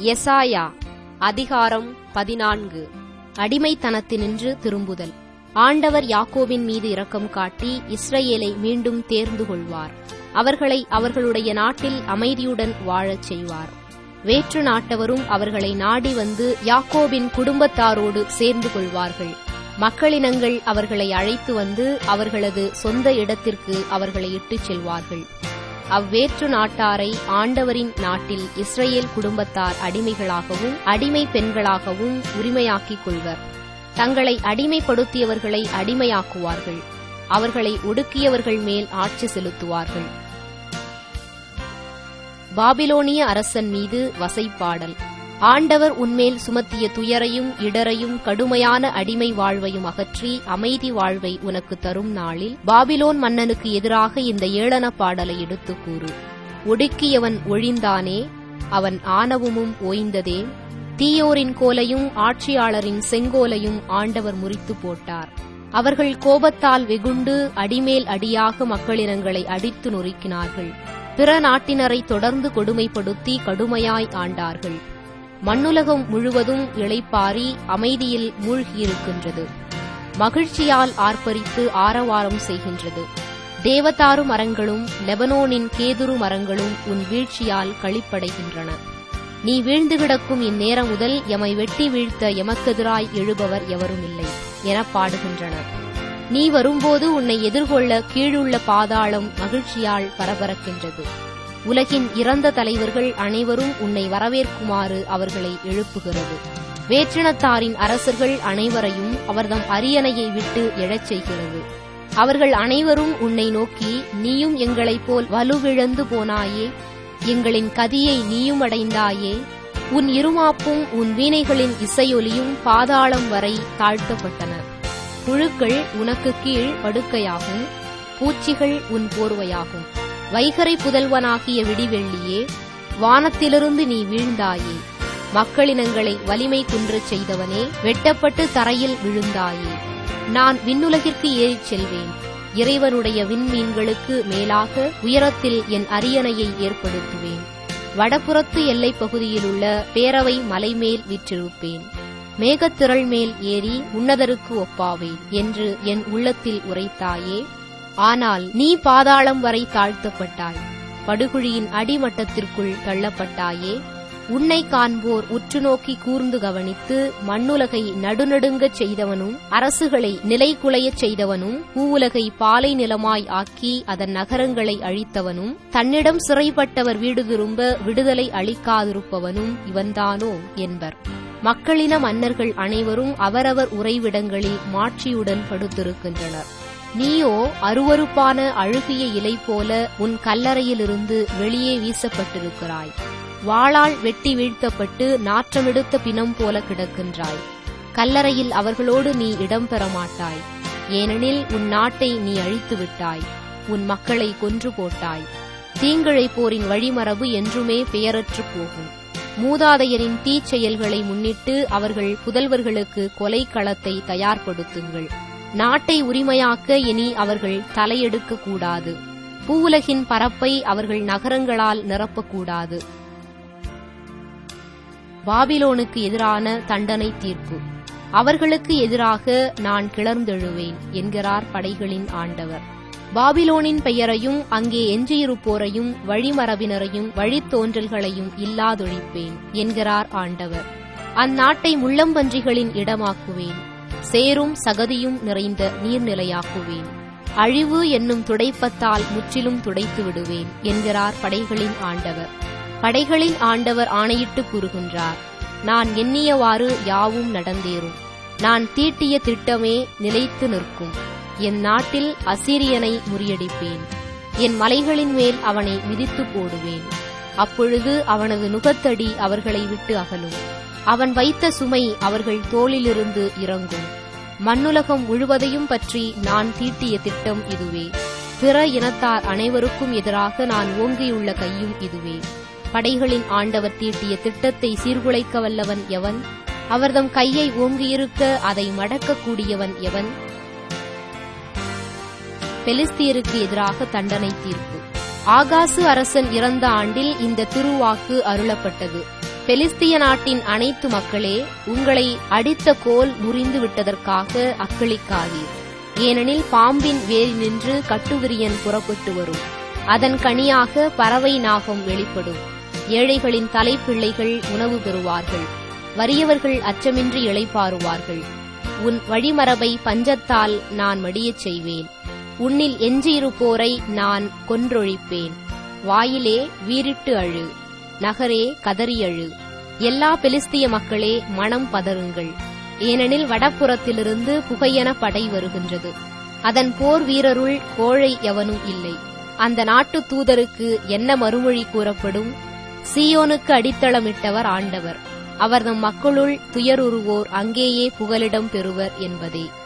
எசாயா அதிகாரம் பதினான்கு அடிமைத்தனத்தினின்று திரும்புதல் ஆண்டவர் யாக்கோபின் மீது இரக்கம் காட்டி இஸ்ரவேலை மீண்டும் தேர்ந்து கொள்வார் அவர்களை அவர்களுடைய நாட்டில் அமைதியுடன் வாழச் செய்வார் வேற்று நாட்டவரும் அவர்களை நாடி வந்து யாக்கோபின் குடும்பத்தாரோடு சேர்ந்து கொள்வார்கள் மக்களினங்கள் அவர்களை அழைத்து வந்து அவர்களது சொந்த இடத்திற்கு அவர்களை இட்டுச் செல்வார்கள் அவ்வேற்று நாட்டாரை ஆண்டவரின் நாட்டில் இஸ்ரேல் குடும்பத்தார் அடிமைகளாகவும் அடிமை பெண்களாகவும் உரிமையாக்கிக் கொள்வர் தங்களை அடிமைப்படுத்தியவர்களை அடிமையாக்குவார்கள் அவர்களை ஒடுக்கியவர்கள் மேல் ஆட்சி செலுத்துவார்கள் பாபிலோனிய அரசன் மீது வசைப்பாடல் ஆண்டவர் உன்மேல் சுமத்திய துயரையும் இடரையும் கடுமையான அடிமை வாழ்வையும் அகற்றி அமைதி வாழ்வை உனக்கு தரும் நாளில் பாபிலோன் மன்னனுக்கு எதிராக இந்த ஏளன பாடலை எடுத்துக் கூறு ஒடுக்கியவன் ஒழிந்தானே அவன் ஆணவமும் ஓய்ந்ததே தீயோரின் கோலையும் ஆட்சியாளரின் செங்கோலையும் ஆண்டவர் முறித்து போட்டார் அவர்கள் கோபத்தால் வெகுண்டு அடிமேல் அடியாக மக்களினங்களை அடித்து நொறுக்கினார்கள் பிற நாட்டினரை தொடர்ந்து கொடுமைப்படுத்தி கடுமையாய் ஆண்டார்கள் மண்ணுலகம் முழுவதும் இளைப்பாரி அமைதியில் மூழ்கியிருக்கின்றது மகிழ்ச்சியால் ஆர்ப்பரித்து ஆரவாரம் செய்கின்றது தேவதாரு மரங்களும் லெபனோனின் கேதுரு மரங்களும் உன் வீழ்ச்சியால் களிப்படைகின்றன நீ வீழ்ந்து கிடக்கும் இந்நேரம் முதல் எமை வெட்டி வீழ்த்த எமக்கெதிராய் எழுபவர் எவரும் இல்லை எனப் பாடுகின்றன நீ வரும்போது உன்னை எதிர்கொள்ள கீழுள்ள பாதாளம் மகிழ்ச்சியால் பரபரக்கின்றது உலகின் இறந்த தலைவர்கள் அனைவரும் உன்னை வரவேற்குமாறு அவர்களை எழுப்புகிறது வேற்றினத்தாரின் அரசர்கள் அனைவரையும் அவர்தம் அரியணையை விட்டு எழச் செய்கிறது அவர்கள் அனைவரும் உன்னை நோக்கி நீயும் எங்களைப் போல் வலுவிழந்து போனாயே எங்களின் கதியை நீயும் அடைந்தாயே உன் இருமாப்பும் உன் வீணைகளின் இசையொலியும் பாதாளம் வரை தாழ்த்தப்பட்டன புழுக்கள் உனக்கு கீழ் படுக்கையாகும் பூச்சிகள் உன் போர்வையாகும் வைகரை புதல்வனாகிய விடிவெள்ளியே வானத்திலிருந்து நீ வீழ்ந்தாயே மக்களினங்களை வலிமை குன்றச் செய்தவனே வெட்டப்பட்டு தரையில் விழுந்தாயே நான் விண்ணுலகிற்கு ஏறிச் செல்வேன் இறைவனுடைய விண்மீன்களுக்கு மேலாக உயரத்தில் என் அரியணையை ஏற்படுத்துவேன் வடபுறத்து எல்லைப் பகுதியில் உள்ள பேரவை மலைமேல் விற்றிருப்பேன் மேகத்திரள் மேல் ஏறி உன்னதருக்கு ஒப்பாவேன் என்று என் உள்ளத்தில் உரைத்தாயே ஆனால் நீ பாதாளம் வரை தாழ்த்தப்பட்டாய் படுகுழியின் அடிமட்டத்திற்குள் தள்ளப்பட்டாயே உன்னை காண்போர் உற்று நோக்கி கூர்ந்து கவனித்து மண்ணுலகை நடுநடுங்கச் செய்தவனும் அரசுகளை நிலைகுலையச் செய்தவனும் பூவுலகை பாலை நிலமாய் ஆக்கி அதன் நகரங்களை அழித்தவனும் தன்னிடம் சிறைப்பட்டவர் வீடு திரும்ப விடுதலை அளிக்காதிருப்பவனும் இவன்தானோ என்பர் மக்களின மன்னர்கள் அனைவரும் அவரவர் உறைவிடங்களில் மாட்சியுடன் படுத்திருக்கின்றனர் நீயோ அருவருப்பான அழுகிய இலை போல உன் கல்லறையிலிருந்து வெளியே வீசப்பட்டிருக்கிறாய் வாளால் வெட்டி வீழ்த்தப்பட்டு நாற்றமெடுத்த பிணம் போல கிடக்கின்றாய் கல்லறையில் அவர்களோடு நீ இடம் பெற மாட்டாய் ஏனெனில் உன் நாட்டை நீ அழித்து விட்டாய் உன் மக்களை கொன்று போட்டாய் தீங்கிழைப்போரின் வழிமரபு என்றுமே பெயரற்று போகும் மூதாதையரின் தீச்செயல்களை முன்னிட்டு அவர்கள் புதல்வர்களுக்கு கொலை களத்தை தயார்படுத்துங்கள் நாட்டை உரிமையாக்க இனி அவர்கள் தலையெடுக்க கூடாது பூவுலகின் பரப்பை அவர்கள் நகரங்களால் நிரப்பக்கூடாது பாபிலோனுக்கு எதிரான தண்டனை தீர்ப்பு அவர்களுக்கு எதிராக நான் கிளர்ந்தெழுவேன் என்கிறார் படைகளின் ஆண்டவர் பாபிலோனின் பெயரையும் அங்கே எஞ்சியிருப்போரையும் வழிமரபினரையும் வழித்தோன்றல்களையும் இல்லாதொழிப்பேன் என்கிறார் ஆண்டவர் அந்நாட்டை முள்ளம்பன்றிகளின் இடமாக்குவேன் சேரும் சகதியும் நிறைந்த நீர்நிலையாக்குவேன் அழிவு என்னும் துடைப்பத்தால் முற்றிலும் துடைத்து விடுவேன் என்கிறார் படைகளின் ஆண்டவர் படைகளின் ஆண்டவர் ஆணையிட்டு கூறுகின்றார் நான் எண்ணியவாறு யாவும் நடந்தேறும் நான் தீட்டிய திட்டமே நிலைத்து நிற்கும் என் நாட்டில் அசீரியனை முறியடிப்பேன் என் மலைகளின் மேல் அவனை மிதித்து போடுவேன் அப்பொழுது அவனது நுகத்தடி அவர்களை விட்டு அகலும் அவன் வைத்த சுமை அவர்கள் தோளிலிருந்து இறங்கும் மண்ணுலகம் முழுவதையும் பற்றி நான் தீட்டிய திட்டம் இதுவே பிற இனத்தார் அனைவருக்கும் எதிராக நான் ஓங்கியுள்ள கையும் இதுவே படைகளின் ஆண்டவர் தீட்டிய திட்டத்தை சீர்குலைக்க வல்லவன் எவன் அவர்தம் கையை ஓங்கியிருக்க அதை மடக்கக்கூடியவன் எவன் பெலிஸ்தியருக்கு எதிராக தண்டனை தீர்ப்பு ஆகாசு அரசன் இறந்த ஆண்டில் இந்த திருவாக்கு அருளப்பட்டது பெலிஸ்திய நாட்டின் அனைத்து மக்களே உங்களை அடித்த கோல் முறிந்து விட்டதற்காக அக்களிக்காதீர் ஏனெனில் பாம்பின் வேரினின்று கட்டுவிரியன் புறப்பட்டு வரும் அதன் கனியாக பறவை நாகம் வெளிப்படும் ஏழைகளின் தலைப்பிள்ளைகள் உணவு பெறுவார்கள் வறியவர்கள் அச்சமின்றி இளைப்பாறுவார்கள் உன் வழிமரபை பஞ்சத்தால் நான் மடியச் செய்வேன் உன்னில் எஞ்சியிருப்போரை நான் கொன்றொழிப்பேன் வாயிலே வீறிட்டு அழு நகரே கதறி அழு எல்லா பெலிஸ்திய மக்களே மனம் பதறுங்கள் ஏனெனில் வடப்புறத்திலிருந்து புகையென படை வருகின்றது அதன் போர் வீரருள் கோழை எவனும் இல்லை அந்த நாட்டு தூதருக்கு என்ன மறுமொழி கூறப்படும் சீயோனுக்கு அடித்தளமிட்டவர் ஆண்டவர் அவர் நம் மக்களுள் துயருருவோர் அங்கேயே புகலிடம் பெறுவர் என்பதே